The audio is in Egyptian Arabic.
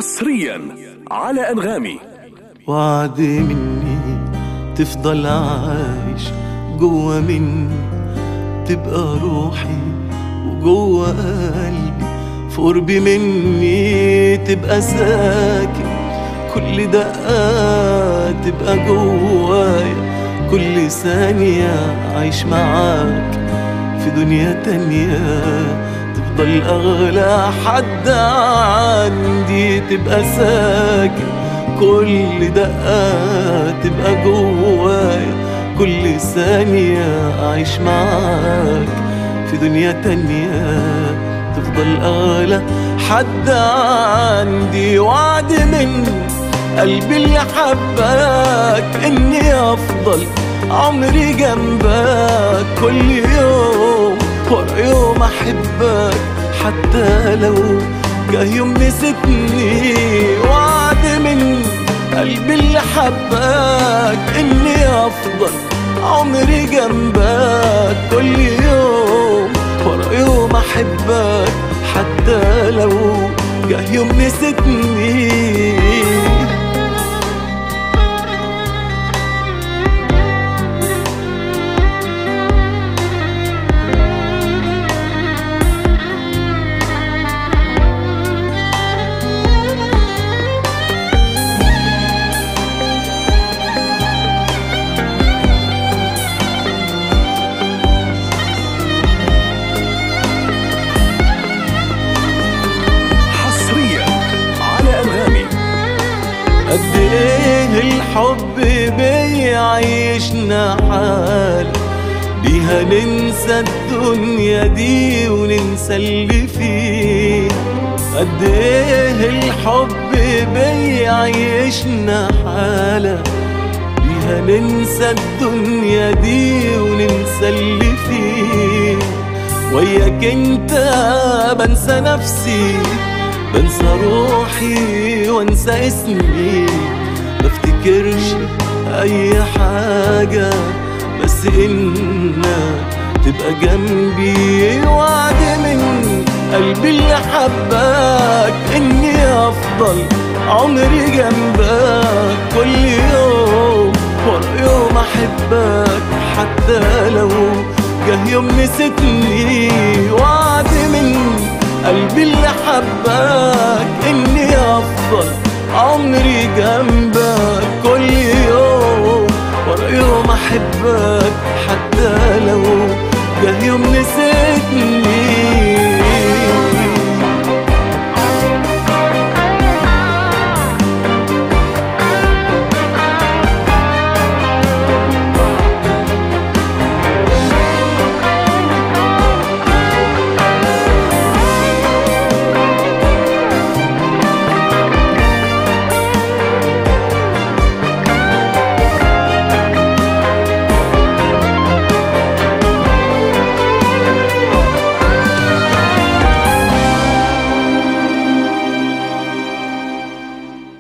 حصريا على أنغامي وعد مني تفضل عايش جوا مني تبقى روحي وجوا قلبي في قربي مني تبقى ساكن كل دقة تبقى جوايا كل ثانية عايش معاك في دنيا تانية تفضل أغلى حد عندي تبقى ساكن كل دقة تبقى جوايا كل ثانية أعيش معاك في دنيا تانية تفضل أغلى حد عندي وعد مني قلبي اللي حبك إني أفضل عمري جنبك كل يوم ورا يوم أحبك حتى لو جه يوم نسيتني وعد مني قلبي اللي حبك إني أفضل عمري جنبك كل يوم ورا يوم أحبك حتى لو جه يوم نسيتني حصريا على أنغامي قد ايه الحب بيعيشنا حال بيها ننسى الدنيا دي وننسى اللي فيه قد ايه الحب بيعيشنا حالة بيها ننسى الدنيا دي وننسى اللي فيه وياك انت بنسى نفسي بنسى روحي وانسى اسمي بفتكرش اي حاجة بس انك تبقى جنبي وعد من قلبي اللي حبك اني افضل عمري جنبك كل يوم ورا يوم احبك حتى لو جه يوم نسيتني وعد من قلبي اللي حبك اني افضل عمري جنبك كل يوم ورا يوم احبك